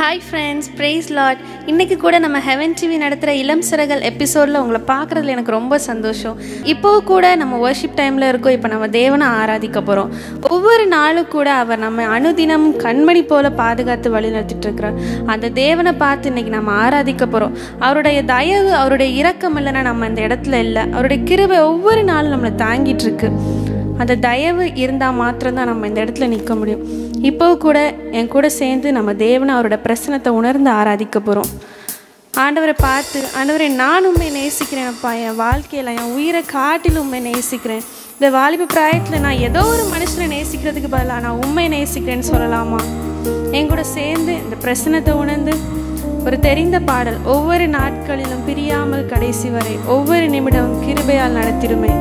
Hi friends price lot இன்னைக்கு கூட நம்ம ஹெவன் டிவி நடத்துகிற இளம் சிறகல் எபிசோடில் உங்களை பார்க்குறதுல எனக்கு ரொம்ப சந்தோஷம் இப்போ கூட நம்ம வர்ஷிப் டைமில் இருக்கோம் இப்போ நம்ம தேவனை ஆராதிக்க போகிறோம் ஒவ்வொரு நாளும் கூட அவர் நம்ம அனுதினம் கண்மணி போல பாதுகாத்து வழி நடத்திட்டு இருக்கிறார் அந்த தேவனை பார்த்து இன்னைக்கு நம்ம ஆராதிக்க போகிறோம் அவருடைய தயவு அவருடைய இரக்கம் இல்லைன்னா நம்ம அந்த இடத்துல இல்லை அவருடைய கிருபை ஒவ்வொரு நாளும் நம்மளை தாங்கிட்டு இருக்கு அந்த தயவு இருந்தால் மாத்திரம்தான் நம்ம இந்த இடத்துல நிற்க முடியும் இப்போ கூட என் கூட சேர்ந்து நம்ம தேவனை அவரோட பிரசனத்தை உணர்ந்து ஆராதிக்க போகிறோம் ஆண்டவரை பார்த்து ஆண்டவரை நான் உண்மை நேசிக்கிறேன்ப்பா என் வாழ்க்கையில் என் உயிரை காட்டிலும் உண்மை நேசிக்கிறேன் இந்த வாலிப பிராயத்தில் நான் ஏதோ ஒரு மனுஷனை நேசிக்கிறதுக்கு பதிலாக நான் உண்மை நேசிக்கிறேன்னு சொல்லலாமா என் கூட சேர்ந்து இந்த பிரசனத்தை உணர்ந்து ஒரு தெரிந்த பாடல் ஒவ்வொரு நாட்களிலும் பிரியாமல் கடைசி வரை ஒவ்வொரு நிமிடமும் கிருபையால் நடத்திடுமே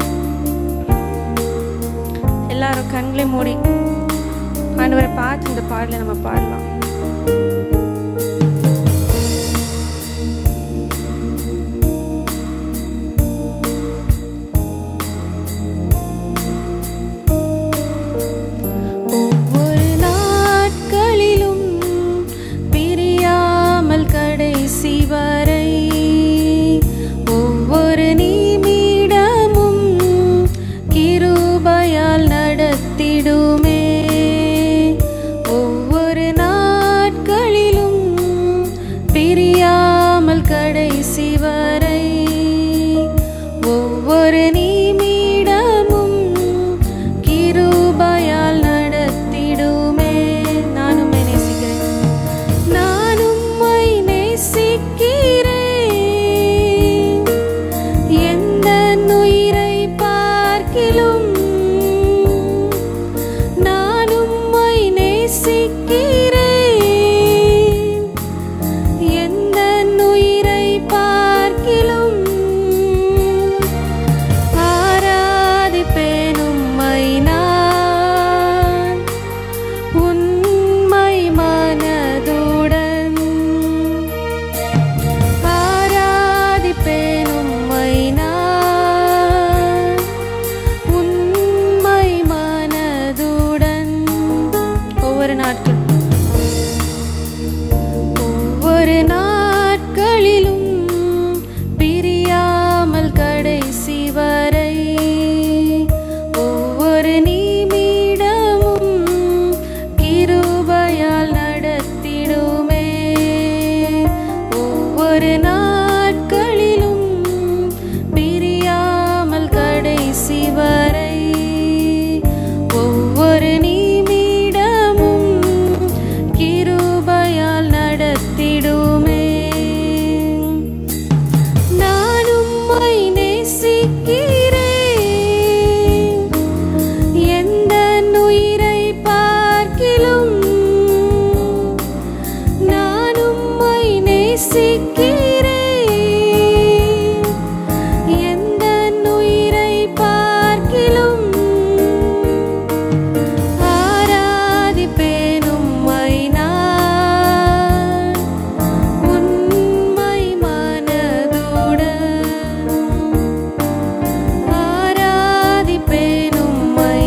எல்லாரும் கண்களை மூடி ஆண்டவரை பார்த்து இந்த பாடலை நம்ம பாடலாம் ஒவ்வொரு நாட்களிலும் பிரியாமல் கடைசி வரை ஒவ்வொரு நிமிடமும் கிருபையால் நடத்திடுமே ஒவ்வொரு நாட்களிலும் பிரியாமல் கடைசி வரை ஒவ்வொரு நிமிடமும் கிருபையால் நடத்திடுமே நான் உம்மை நேசிக்கிறேன் நான் உம்மை நேசிக்கிறேன் எந்த உயிரை பார்க்கிலும் நான் உம்மை நேசிக்கிறேன் எந்த உயிரை பார்க்கிலும் ஆராதிப்பேன் உம்மை நான் உண்மை மனதுடன் ஆராதிப்பேன் உம்மை நான் உண்மை மனதுடன் ஒவ்வொரு நாட்கள் ஒவ்வொரு நாட்களிலும் பிரியாமல் கடைசி வரை ஒவ்வொரு நிமிடமும் கிருபையால் நடத்திடுமே ஒவ்வொரு நாட்களிலும் பிரியாமல் கடைசி வரை ஒவ்வொரு நிமிடமும் கிருபையால் நடத்திடுமே நான் உம்மை நேசிக்கிறேன் எந்த உயிரை பார்க்கிலும் நான் உம்மை நேசிக்கிறேன் எந்த உயிரை பார்க்கிலும் ஆராதிப்பேன் உம்மை நான் உண்மை மனதுடன் ஆராதிப்பேன் உம்மை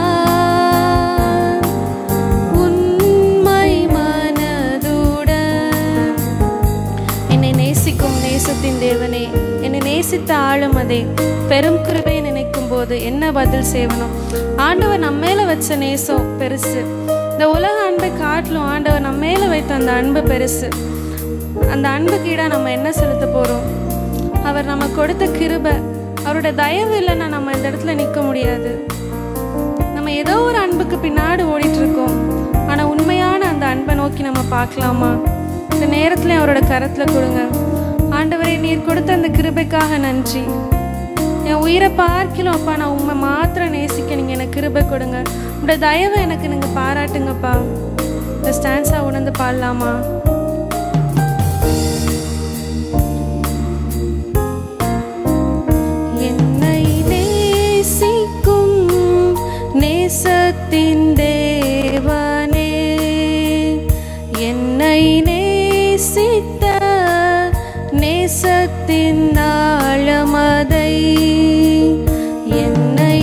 நான் உண்மை மனதுடன் என்னை நேசிக்கும் நேசத்தின் தேவனே என்னை நேசித்த ஆளும் அதே பெரும் கிருபை நினைக்கும் போது என்ன பதில் செய்வனும் ஆண்டவர் நம்ம மேல வச்ச நேசம் பெருசு இந்த உலக அன்பை காட்டிலும் ஆண்டவர் நம்ம மேல வைத்த அந்த அன்பு பெருசு அந்த அன்புக்கு ஈடா நம்ம என்ன செலுத்த போறோம் அவர் நம்ம கொடுத்த கிருபை அவரோட தயவு இல்லைன்னா நம்ம இந்த இடத்துல நிற்க முடியாது நம்ம ஏதோ ஒரு அன்புக்கு பின்னாடி ஓடிட்டு இருக்கோம் ஆனா உண்மையான அந்த அன்பை நோக்கி நம்ம பார்க்கலாமா இந்த நேரத்துல அவரோட கரத்துல கொடுங்க ஆண்டவரே நீர் கொடுத்த அந்த கிருபைக்காக நன்றி என் உயிரை பார்க்கலாம் அப்பா நான் உண்மை மாத்திரம் நேசிக்க நீங்க எனக்கு கிருபை கொடுங்க உங்களோட தயவை எனக்கு நீங்க பாராட்டுங்கப்பா இந்த ஸ்டான்ஸா உணர்ந்து பாடலாமா என்னை நேசிக்கும் நேசத்தின் தேவனே என்னை நேசித்த நேசத்தின் ஆழமதை என்னை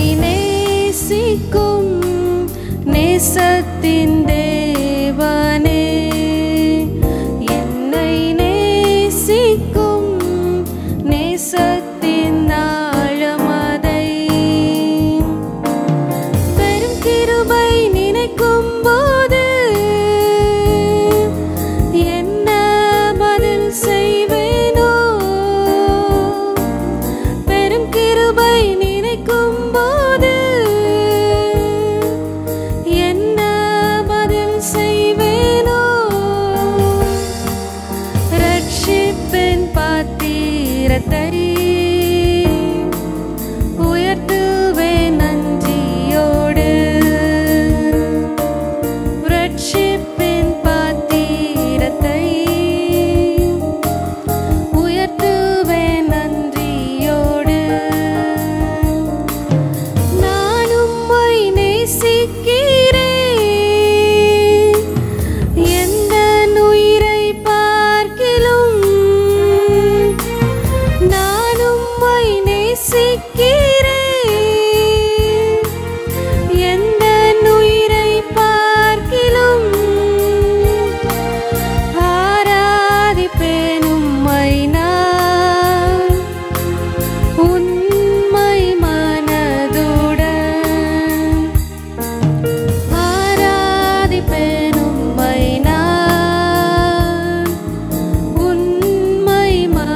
நேசிக்கும் நேசத்தின் தேவனே பாத்திரத்தை உயர்த்துவே நன்றியோடு ரட்சிப்பின் பாத்திரத்தை உயர்த்துவே நன்றியோடு நான் உம்மை நேசிக்கிறேன் எந்த உயிரை பார்க்கிலும் நான் உம்மை நேசிக்கிறேன் எந்த உயிரை பார்க்கிலும் ஆராதிப்பேன் உம்மை நான் உண்மை மனதுடன் ஆராதிப்பேன் உம்மை நான் உண்மை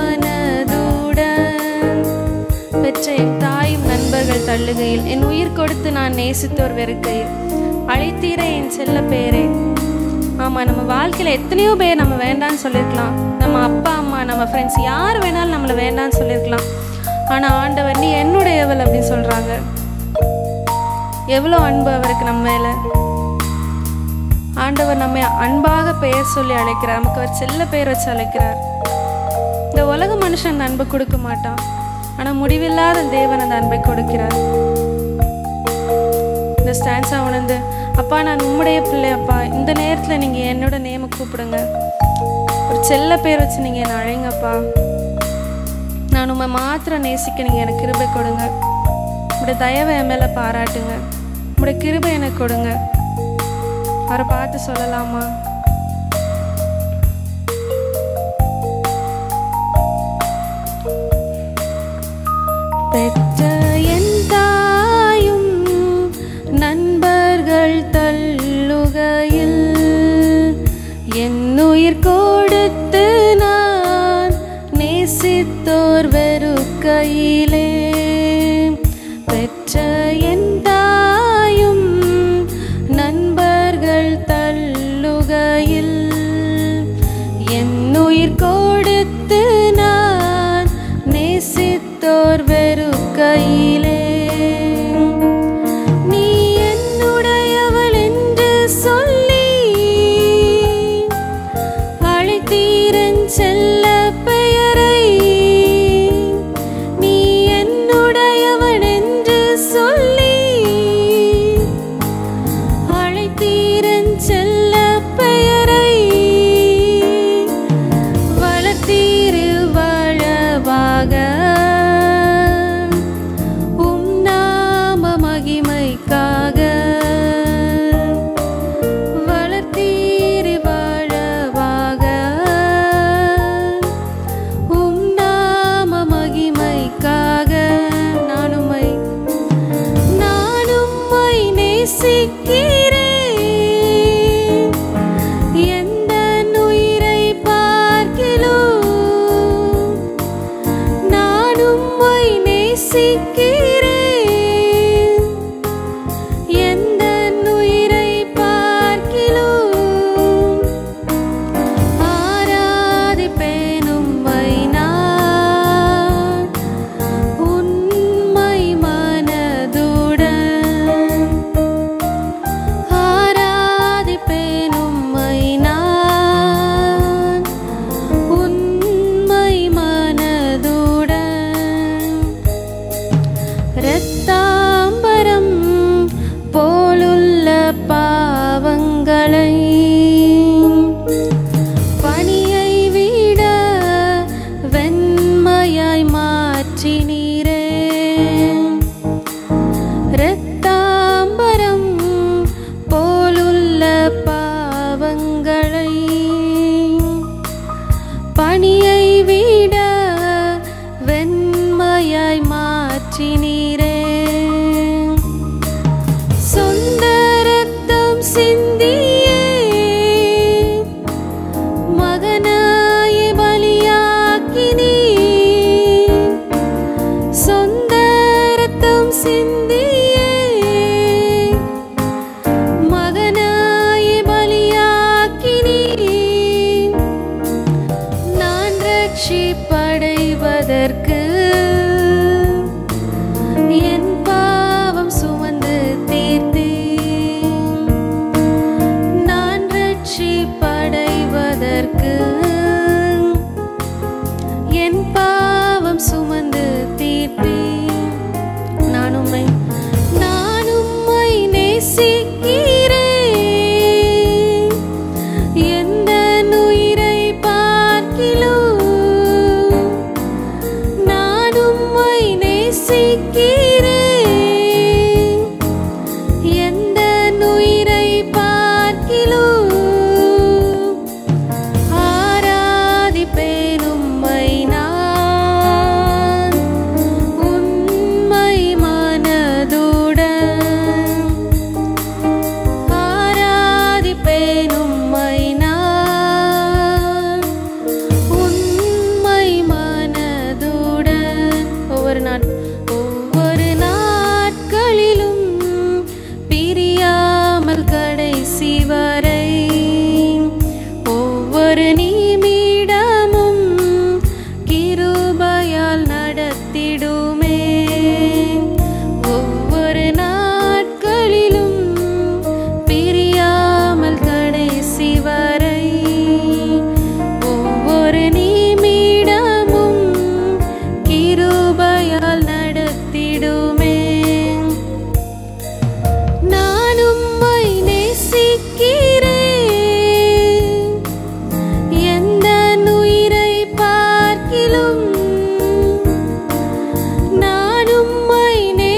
மனதுடன் பெற்ற என் தாயும் நண்பர்கள் தள்ளுகையில் என் உயிர் கொடுத்து நான் நேசித்தோர் வெறுக்கையில் அழைத்தீர என் செல்ல பேரே ஆமா நம்ம வாழ்க்கையில எத்தனையோ பேர் நம்ம வேண்டாம்னு சொல்லியிருக்கலாம் நம்ம அப்பா அம்மா நம்ம ஃப்ரெண்ட்ஸ் யார் வேணாலும் நம்மளை வேண்டாம்னு சொல்லியிருக்கலாம் ஆனா ஆண்டவர் நீ என்னுடையவள் அப்படின்னு சொல்றாங்க எவ்வளோ அன்பு அவருக்கு நம்ம மேல ஆண்டவர் நம்மை அன்பாக பெயர் சொல்லி அழைக்கிறார் நமக்கு அவர் செல்ல பெயர் வச்சு அழைக்கிறார் இந்த உலக மனுஷன் அந்த அன்பை கொடுக்க மாட்டான் ஆனா முடிவில்லாத தேவன் அந்த அன்பை கொடுக்கிறார் இந்த ஸ்டான்ஸா உணர்ந்து அப்பா நான் உம்முடைய பிள்ளை அப்பா இந்த நேரத்துல நீங்க என்னோட நேம கூப்பிடுங்க ஒரு செல்ல பேர் வச்சு நீங்க என்ன அழைங்கப்பா நான் உம்மை மாத்திரம் நேசிக்க நீங்க எனக்கு கிருபை கொடுங்க உங்களுடைய தயவை என் மேல பாராட்டுங்க உங்களுடைய கிருபை எனக்கு கொடுங்க அவரை பார்த்து சொல்லலாமா பெற்ற என் தாயும் நண்பர்கள் தள்ளுகையில் என் உயிர் கொடுத்து நான் நேசித்தோர் வெறுக்கையிலே பெற்ற என் தாயும் நண்பர்கள் தள்ளுகையில் என் உயிர் கொடுத்து நான் நேசித்தோர் வெறுக்கையிலே நீ என்னுடையவள் என்று சொல்லி அழைத்தீரன் செல்ல பெயரை நீ என்னுடையவன் என்று சொல்லி அழைத்தீரன் செல்ல பெயரை வளர்த்தீரு வளவாக உம் நாம மகிமைக்காக வளர்த்தீரு வாழவாக உம் நாம மகிமைக்காக நானுமை நானும்மை நேசிக்கிறேன் எந்த உயிரை பார்க்கிலும் நானும்மை நேசிக்கிறேன் எந்த உயிரை பார்க்கிலும் ஆராதிப்பேன் உம்மை நான் உண்மை மனதுடன் ஆராதிப்பேன் உம்மை நான் உண்மை மனதுடன் இரத்தாம்பரம் போலுள்ள பாவங்களை பனியை விட வெண்மையாய் மாற்றினீரே இரத்தாம்பரம் போலுள்ள பாவங்களை பனியை விட வெண்மையாய் மாற்றினீரே சொந்த ரத்தம் சிந்தியே மகனாய பலியாக்கினீ சொந்த ரத்தம் சிந்தியே மகனாய பலியாக்கினீ நான் ரட்சிப்படைவதற்கு என் பாவம் சுமந்து தீர்த்தேன் நான் ரட்சிப்படைவதற்கு என் பாவம் சுமந்து தீர்ப்பேன் நான் உம்மை நான் உம்மை நேசிக்கிறேன் எந்த உயிரை பார்க்கிலும் நான் உம்மை நேசிக்கிறேன் எந்த உயிரை பார்க்கிலும் ஆராதிப்பேன் உம்மை நான் உண்மை மனதுடன் ஆராதிப்பேன் உம்மை நான் உண்மை மனதுடன் ஒவ்வொரு நாட் ஒவ்வொரு நாட்களிலும் பிரியாமல் கடைசி வரை ஒவ்வொரு நிமிடமும் கிருபையால் நடத்திடுமே ஒவ்வொரு நாட்களிலும் பிரியாமல் கடைசி வரை ஒவ்வொரு நிமிடமும் கிருபையால் நடத்திடுமே நான் உம்மை நேசிக்கிறேன் எந்த உயிரை பார்க்கிலும் நான் உம்மை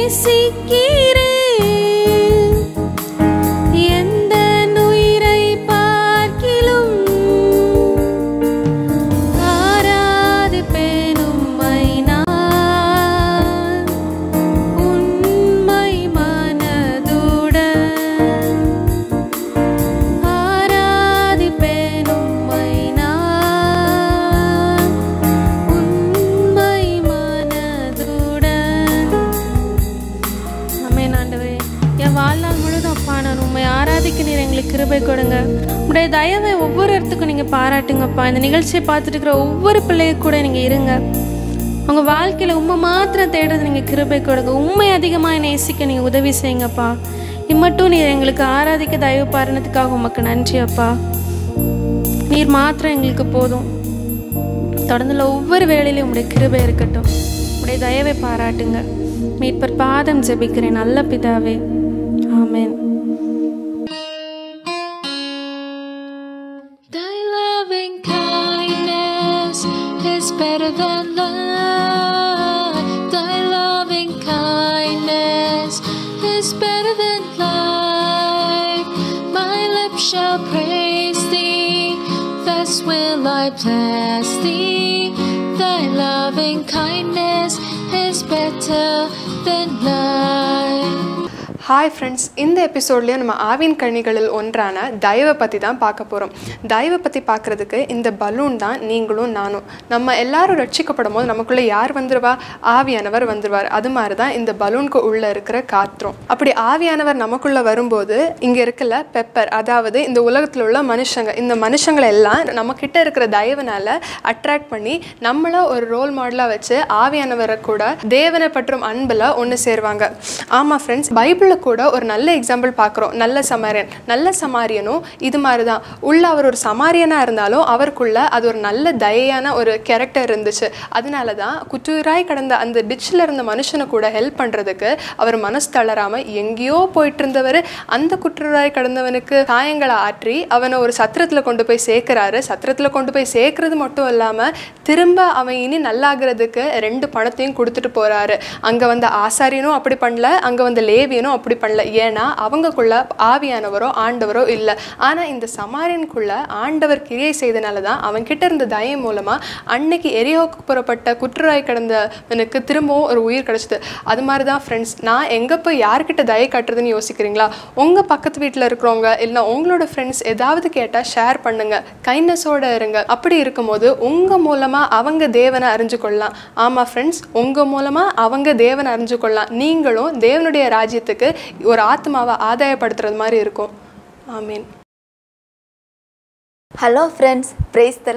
நேசிக்கிறேன் எந்த உயிரை பார்க்கிலும் ஆராதிப்பேன் உம்மை நான் உண்மை மனதுடன் ஆராதிப்பேன் உம்மை நான் உண்மை மனதுடன் ஆமென் ஆண்டவரே என் வாழ்நாள் முழுதும் அப்பா நான் உண்மை ஆராதிக்க நீர் எங்களுக்கு கிருபை கொடுங்க உடைய தயவை ஒவ்வொரு இடத்துக்கும் நீங்கள் பாராட்டுங்கப்பா இந்த நிகழ்ச்சியை பார்த்துட்டு இருக்கிற ஒவ்வொரு பிள்ளைய கூட நீங்கள் இருங்க உங்க வாழ்க்கையில் உண்மை மாத்திரம் தேடுறது நீங்கள் கிருபை கொடுங்க உண்மை அதிகமாக நேசிக்க நீங்கள் உதவி செய்யுங்கப்பா இம்மட்டும் நீர் எங்களுக்கு ஆராதிக்க தயவு பாரணத்துக்காக உமக்கு நன்றி அப்பா நீர் மாத்திரம் எங்களுக்கு போதும் தொடர்ந்துள்ள ஒவ்வொரு வேளையிலும் உடைய கிருபை இருக்கட்டும் உடைய தயவை பாராட்டுங்க மீட்பர் பாதம் ஜெபிக்கிறேன் நல்ல பிதாவே ஆமென் Thy loving kindness is better than life. Thy loving kindness is better than life. My lips shall praise thee, thus will I bless thee. Thy loving kindness is better than life. Hi friends இந்த எபிசோட்லேயும் நம்ம ஆவின் கனிகளில் ஒன்றான தயவை பற்றி தான் பார்க்க போகிறோம் தயவை பற்றி பார்க்குறதுக்கு இந்த பலூன் தான் நீங்களும் நானும் நம்ம எல்லாரும் ரட்சிக்கப்படும் போது நமக்குள்ளே யார் வந்துருவா ஆவியானவர் வந்துருவார் அது மாதிரி தான் இந்த பலூனுக்கு உள்ளே இருக்கிற காற்றும் அப்படி ஆவியானவர் நமக்குள்ளே வரும்போது இங்கே இருக்கல பெப்பர் அதாவது இந்த உலகத்தில் உள்ள மனுஷங்க இந்த மனுஷங்களை எல்லாம் நம்மக்கிட்ட இருக்கிற தயவுனால அட்ராக்ட் பண்ணி நம்மள ஒரு ரோல் மாடலாக வச்சு ஆவியானவரை கூட தேவனை பற்றும் அன்பில் ஒன்று சேருவாங்க ஆமாம் ஃப்ரெண்ட்ஸ் பைபிளில் கூட ஒரு நல்ல எக்ஸாம்பிள் பார்க்குறோம் நல்ல சமாரியன் நல்ல சமாரியனும் இது மாதிரி தான் உள்ள அவர் ஒரு சமாரியனாக இருந்தாலும் அவருக்குள்ள அது ஒரு நல்ல தயையான ஒரு கேரக்டர் இருந்துச்சு அதனால தான் குற்றூராய் கடந்த அந்த டிச்சில் இருந்த மனுஷனை கூட ஹெல்ப் பண்ணுறதுக்கு அவர் மனசு தளராமல் எங்கேயோ போயிட்டு இருந்தவர் அந்த குற்றூராய் கடந்தவனுக்கு காயங்களை ஆற்றி அவனை ஒரு சத்திரத்தில் கொண்டு போய் சேர்க்குறாரு சத்திரத்தில் கொண்டு போய் சேர்க்கறது மட்டும் இல்லாமல் திரும்ப அவன் இனி நல்லாகிறதுக்கு ரெண்டு பணத்தையும் கொடுத்துட்டு போகிறாரு அங்கே வந்த ஆசாரியனும் அப்படி பண்ணல அங்கே வந்த லேவியனும் அப்படி பண்ணல ஏன்னா அவங்கக்குள்ள ஆவியானவரோ ஆண்டவரோ இல்லை ஆனால் இந்த சமாரியனுக்குள்ள ஆண்டவர் கிரியை செய்தனால தான் அவன்கிட்ட இருந்த தயம் மூலமாக அன்னைக்கு எரியோக்கு புறப்பட்ட குற்றராய் கடந்தவனுக்கு திரும்பவும் ஒரு உயிர் கிடச்சிது அது மாதிரி தான் ஃப்ரெண்ட்ஸ் நான் எங்கே போய் யார்கிட்ட தயை காட்டுறதுன்னு யோசிக்கிறீங்களா உங்கள் பக்கத்து வீட்டில் இருக்கிறவங்க இல்லை உங்களோட ஃப்ரெண்ட்ஸ் ஏதாவது கேட்டால் ஷேர் பண்ணுங்க கைண்ட்னஸோட இருங்க அப்படி இருக்கும்போது உங்கள் மூலமாக அவங்க தேவனை அறிஞ்சு கொள்ளலாம் ஆமாம் ஃப்ரெண்ட்ஸ் உங்கள் மூலமாக அவங்க தேவனை அறிஞ்சு கொள்ளலாம் நீங்களும் தேவனுடைய ராஜ்யத்துக்கு ஒரு ஆத்மாவை ஆதாயப்படுத்துறது மாதிரி இருக்கும் ஆமீன் hello friends praise the Lord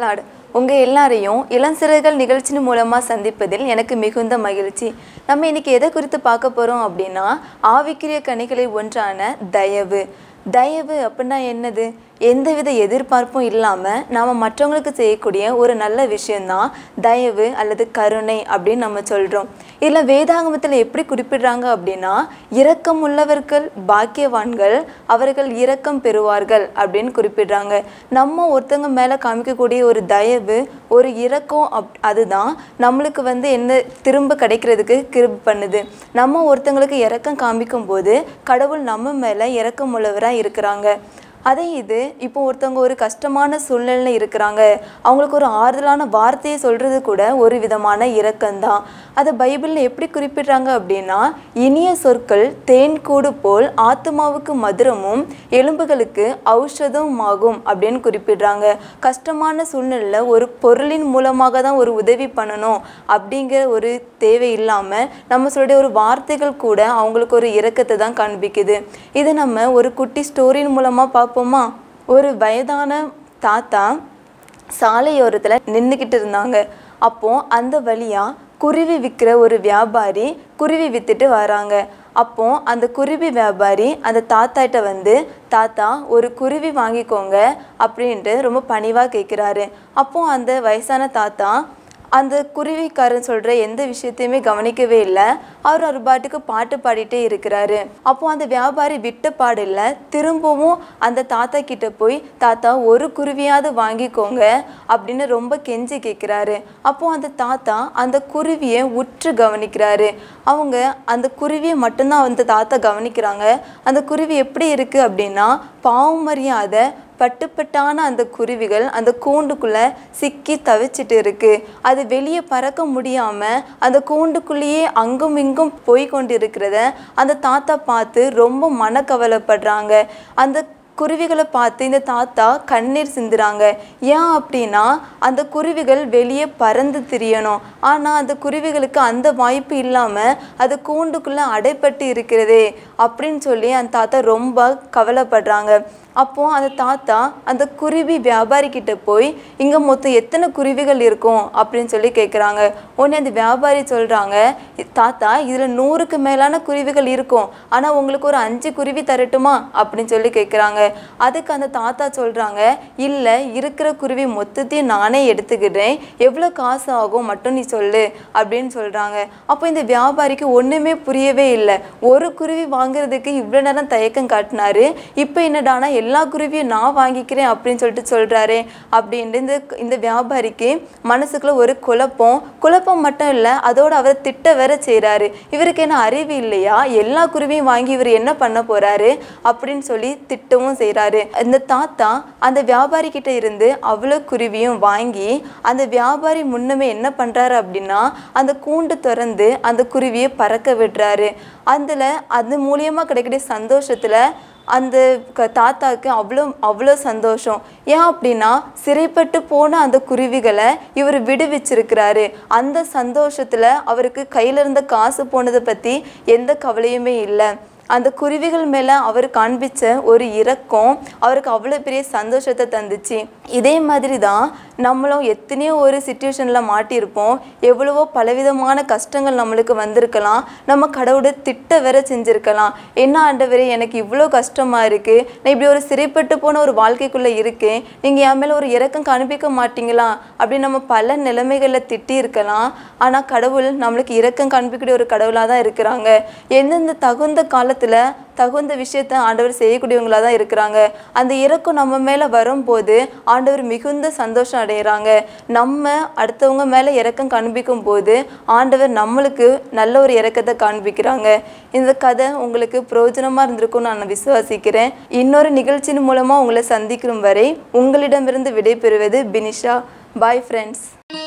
உங்கள் எல்லாரையும் இளஞ்சிறகுகள் நிகழ்ச்சியின் மூலமாக சந்திப்பதில் எனக்கு மிகுந்த மகிழ்ச்சி நம்ம இன்னைக்கு எதை குறித்து பார்க்க போகிறோம் அப்படின்னா ஆவிக்குரிய கனிகளில் ஒன்றான தயவு தயவு அப்படின்னா என்னது எந்தவித எதிர்பார்ப்பும் இல்லாமல் நாம் மற்றவங்களுக்கு செய்யக்கூடிய ஒரு நல்ல விஷயந்தான் தயவு அல்லது கருணை அப்படின்னு நம்ம சொல்கிறோம் இதில் வேதாகமத்தில் எப்படி குறிப்பிடுறாங்க அப்படின்னா இரக்கம் உள்ளவர்கள் பாக்கியவான்கள் அவர்கள் இரக்கம் பெறுவார்கள் அப்படின்னு குறிப்பிடுறாங்க நம்ம ஒருத்தவங்க மேலே காமிக்கக்கூடிய ஒரு தயவு ஒரு இரக்கம் அப் அதுதான் நம்மளுக்கு வந்து என்ன திரும்ப கிடைக்கிறதுக்கு கிருப் பண்ணுது நம்ம ஒருத்தங்களுக்கு இரக்கம் காமிக்கும் போது கடவுள் நம்ம மேலே இரக்கம் உள்ளவராக இருக்கிறாங்க அதே இது இப்போ ஒருத்தவங்க ஒரு கஷ்டமான சூழ்நிலையில் இருக்கிறாங்க அவங்களுக்கு ஒரு ஆறுதலான வார்த்தையை சொல்கிறது கூட ஒரு விதமான இரக்கம்தான் அதை பைபிளில் எப்படி குறிப்பிடுறாங்க அப்படின்னா இனிய சொற்கள் தேன் கூடு போல் ஆத்மாவுக்கு மதுரமும் எலும்புகளுக்கு ஔஷதமும் ஆகும் அப்படின்னு குறிப்பிடுறாங்க கஷ்டமான சூழ்நிலையில் ஒரு பொருளின் மூலமாக தான் ஒரு உதவி பண்ணணும் அப்படிங்கிற ஒரு தேவை இல்லாமல் நம்ம சொல்லிய ஒரு வார்த்தைகள் கூட அவங்களுக்கு ஒரு இரக்கத்தை தான் காண்பிக்குது இது நம்ம ஒரு குட்டி ஸ்டோரியின் மூலமாக பார்ப்போமா ஒரு வயதான தாத்தா சாலையோரத்தில் நின்றுக்கிட்டு இருந்தாங்க அப்போ அந்த வழியா குருவி விற்கிற ஒரு வியாபாரி குருவி வித்துட்டு வராங்க அப்போ அந்த குருவி வியாபாரி அந்த தாத்தாட்ட வந்து தாத்தா ஒரு குருவி வாங்கிக்கோங்க அப்படின்ட்டு ரொம்ப பணிவாக கேட்குறாரு அப்போ அந்த வயசான தாத்தா அந்த குருவிக்காரன் சொல்கிற எந்த விஷயத்தையுமே கவனிக்கவே இல்லை அவர் ஒரு பாட்டுக்கு பாட்டு பாடிட்டே இருக்கிறாரு அப்போ அந்த வியாபாரி விட்ட பாடில்ல திரும்பவும் அந்த தாத்தா கிட்ட போய் தாத்தா ஒரு குருவியாவது வாங்கிக்கோங்க அப்படின்னு ரொம்ப கெஞ்சி கேட்குறாரு அப்போ அந்த தாத்தா அந்த குருவியை உற்று கவனிக்கிறாரு அவங்க அந்த குருவியை மட்டும்தான் அந்த தாத்தா கவனிக்கிறாங்க அந்த குருவி எப்படி இருக்குது அப்படின்னா பாவமரியாதை பட்டுப்பட்டான அந்த குருவிகள் அந்த கூண்டுக்குள்ளே சிக்கி தவிச்சிட்டு இருக்கு அது வெளியே பறக்க முடியாமல் அந்த கூண்டுக்குள்ளேயே அங்கும் இங்கும் போய் கொண்டு இருக்கிறத அந்த தாத்தா பார்த்து ரொம்ப மனக்கவலைப்படுறாங்க அந்த குருவிகளை பார்த்து இந்த தாத்தா கண்ணீர் சிந்துறாங்க ஏன் அப்படின்னா அந்த குருவிகள் வெளியே பறந்து திரியணும் ஆனால் அந்த குருவிகளுக்கு அந்த வாய்ப்பு இல்லாமல் அது கூண்டுக்குள்ளே அடைப்பட்டு இருக்கிறதே அப்படின்னு சொல்லி அந்த தாத்தா ரொம்ப கவலைப்படுறாங்க அப்போ அந்த தாத்தா அந்த குருவி வியாபாரி கிட்ட போய் இங்கே மொத்தம் எத்தனை குருவிகள் இருக்கும் அப்படின்னு சொல்லி கேட்குறாங்க உடனே அந்த வியாபாரி சொல்கிறாங்க தாத்தா இதில் நூறுக்கு மேலான குருவிகள் இருக்கும் ஆனால் உங்களுக்கு ஒரு அஞ்சு குருவி தரட்டுமா அப்படின்னு சொல்லி கேட்குறாங்க அதுக்கு அந்த தாத்தா சொல்கிறாங்க இல்லை இருக்கிற குருவி மொத்தத்தையும் நானே எடுத்துக்கிட்டேன் எவ்வளோ காசு ஆகும் மட்டும் நீ சொல்லு அப்படின்னு சொல்கிறாங்க அப்போ இந்த வியாபாரிக்கு ஒன்றுமே புரியவே இல்லை ஒரு குருவி வாங்குறதுக்கு இவ்வளோ நேரம் தயக்கம் காட்டினாரு இப்போ என்னடானா எல்லா குருவியும் நான் வாங்கிக்கிறேன் அப்படின்னு சொல்லிட்டு சொல்கிறாரு அப்படின்ட்டு இந்த இந்த வியாபாரிக்கு மனசுக்குள்ள ஒரு குழப்பம் குழப்பம் மட்டும் இல்லை அதோட அவர் திட்ட வேற செய்கிறாரு இவருக்கு என்ன அறிவு இல்லையா எல்லா குருவியும் வாங்கி இவர் என்ன பண்ண போறாரு அப்படின்னு சொல்லி திட்டவும் செய்கிறாரு இந்த தாத்தா அந்த வியாபாரி கிட்ட இருந்து அவ்வளோ குருவியும் வாங்கி அந்த வியாபாரி முன்னமே என்ன பண்ணுறாரு அப்படின்னா அந்த கூண்டு திறந்து அந்த குருவியை பறக்க விடுறாரு அதில் அது மூலியமாக கிடைக்கக்கூடிய சந்தோஷத்தில் அந்த க தாத்தாவுக்கு அவ்வளோ அவ்வளோ சந்தோஷம் ஏன் அப்படின்னா சிறைப்பட்டு போன அந்த குருவிகளை இவர் விடுவிச்சிருக்கிறாரு அந்த சந்தோஷத்தில் அவருக்கு கையில் இருந்த காசு போனதை பற்றி எந்த கவலையுமே இல்லை அந்த குருவிகள் மேலே அவர் காண்பிச்ச ஒரு இரக்கம் அவருக்கு அவ்வளோ பெரிய சந்தோஷத்தை தந்துச்சு இதே மாதிரி தான் நம்மளும் எத்தனையோ ஒரு சுச்சுவேஷனில் மாட்டியிருப்போம் எவ்வளவோ பலவிதமான கஷ்டங்கள் நம்மளுக்கு வந்திருக்கலாம் நம்ம கடவுளை திட்ட வேற செஞ்சுருக்கலாம் என்ன ஆண்டவரே எனக்கு இவ்வளோ கஷ்டமாக இருக்குது நான் இப்படி ஒரு சிறைப்பட்டு போன ஒரு வாழ்க்கைக்குள்ளே இருக்கேன் நீங்கள் என் மேலே ஒரு இரக்கம் காண்பிக்க மாட்டீங்களா அப்படி நம்ம பல நிலைமைகளில் திட்டி இருக்கலாம் ஆனால் கடவுள் நம்மளுக்கு இரக்கம் காண்பிக்கக்கூடிய ஒரு கடவுளாக தான் இருக்கிறாங்க எந்தெந்த தகுந்த காலத்தில் தகுந்த விஷயத்தை ஆண்டவர் செய்யக்கூடியவங்களாக தான் இருக்கிறாங்க அந்த இரக்கம் நம்ம மேலே வரும்போது ஆண்டவர் மிகுந்த சந்தோஷம் அடைகிறாங்க நம்ம அடுத்தவங்க மேலே இரக்கம் காண்பிக்கும் போது ஆண்டவர் நம்மளுக்கு நல்ல ஒரு இரக்கத்தை காண்பிக்கிறாங்க இந்த கதை உங்களுக்கு பிரயோஜனமாக இருந்திருக்கும்னு நான் விசுவாசிக்கிறேன் இன்னொரு நிகழ்ச்சியின் மூலமாக உங்களை சந்திக்கும் வரை உங்களிடமிருந்து விடைபெறுவது Binisha bye friends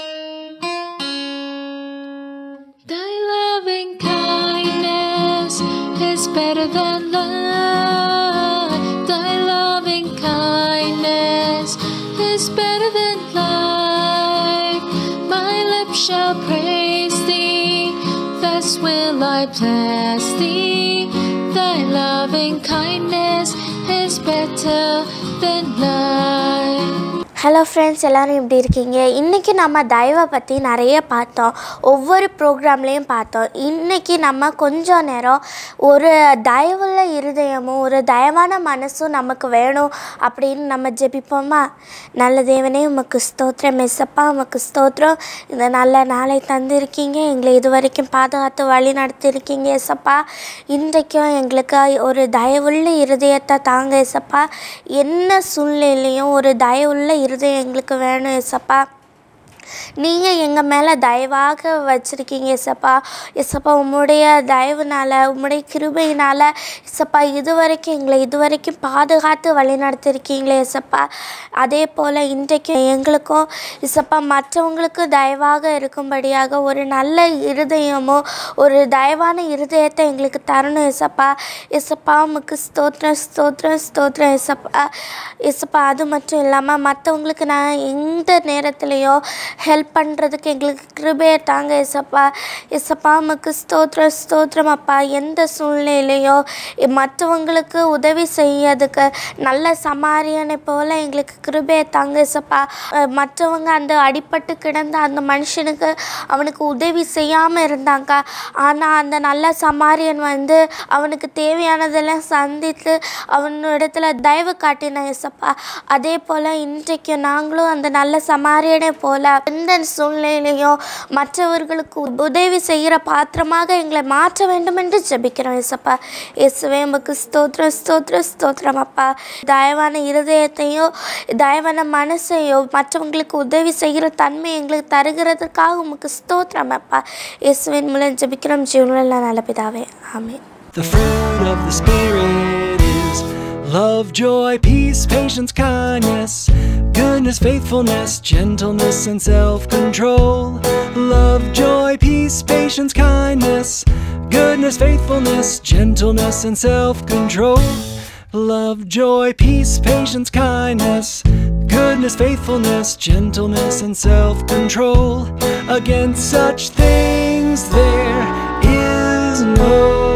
Thy loving kindness is better than life. Thy loving kindness is better than life. My lips shall praise thee, thus will I bless thee. Thy loving kindness is better than life. Hello friends எல்லோரும் எப்படி இருக்கீங்க இன்றைக்கி நம்ம தயவை பற்றி நிறைய பார்த்தோம் ஒவ்வொரு ப்ரோக்ராம்லேயும் பார்த்தோம் இன்றைக்கி நம்ம கொஞ்சம் நேரம் ஒரு தயவுள்ள இருதயமும் ஒரு தயவான மனசும் நமக்கு வேணும் அப்படின்னு நம்ம ஜெபிப்போமா நல்ல தேவனே உமக்கு ஸ்தோத்திரம் மெஸ்ஸப்பா உமக்கு ஸ்தோத்திரம் இந்த நல்ல நாளை தந்திருக்கீங்க எங்களை இது வரைக்கும் பாதுகாத்து வழி நடத்திருக்கீங்க எசப்பா இன்றைக்கும் எங்களுக்கு ஒரு தயவுள்ள இருதயத்தை தாங்க எசப்பா என்ன சூழ்நிலையும் ஒரு தயவுள்ள இருதயம் எங்களுக்கு வேணும் எசப்பா நீங்கள் எங்கள் மேலே தயவாக வச்சுருக்கீங்க எசப்பா எசப்பா உம்முடைய தயவுனால் உம்முடைய கிருபையினால் எசப்பா இது வரைக்கும் எங்களை இது வரைக்கும் பாதுகாத்து வழி நடத்திருக்கீங்களே எசப்பா அதே போல் இன்றைக்கும் எங்களுக்கும் எசப்பா மற்றவங்களுக்கு தயவாக இருக்கும்படியாக ஒரு நல்ல இருதயமோ ஒரு தயவான இருதயத்தை எங்களுக்கு தரணும் எசப்பா எசப்பா உமக்கு ஸ்தோத்திரம் ஸ்தோத்திரம் ஸ்தோத்திரம் எசப்பா எசப்பா அது மட்டும் இல்லாமல் மற்றவங்களுக்கு நான் எந்த நேரத்துலையோ ஹெல்ப் பண்ணுறதுக்கு எங்களுக்கு கிருபையை தாங்க எசப்பா எசப்பா உமக்கு ஸ்தோத்திரம் ஸ்தோத்திரம் அப்பா எந்த சூழ்நிலையிலையோ மற்றவங்களுக்கு உதவி செய்யறதுக்கு நல்ல சமாரியனை போல் எங்களுக்கு கிருபையை தாங்க எசப்பா அஹ் மற்றவங்க அந்த அடிபட்டு கிடந்த அந்த மனுஷனுக்கு அவனுக்கு உதவி செய்யாமல் இருந்தாங்க ஆனால் அந்த நல்ல சமாரியன் வந்து அவனுக்கு தேவையானதெல்லாம் சந்தித்து அவனிடத்துல தயவு காட்டினான் எசப்பா அதே போல் இன்றைக்கு நாங்களும் அந்த நல்ல சமாரியனை போல எந்த சூழ்நிலையிலையும் மற்றவர்களுக்கு உதவி செய்கிற பாத்திரமாக எங்களை மாற்ற வேண்டும் என்று ஜெபிக்கிறோம் எசப்பா இயேசுவே உமக்கு ஸ்தோத்திரம் ஸ்தோத்திரம் ஸ்தோத்திரம் அப்பா தயவான இருதயத்தையோ தயவான மனசையோ மற்றவங்களுக்கு உதவி செய்கிற தன்மை எங்களுக்கு தருகிறதுக்காக உமக்கு ஸ்தோத்திரம் அப்பா இயேசுவின் மூலம் ஜெபிக்கிறோம் ஜீவனில் நல்ல பிதாவே ஆமென் The fruit of the Spirit is love, joy, peace, patience, kindness, goodness, faithfulness, gentleness, and self control. Love, joy, peace, patience, kindness, goodness, faithfulness, gentleness, and self control. Love, joy, peace, patience, kindness, goodness, faithfulness, gentleness, and self control. Against such things there is no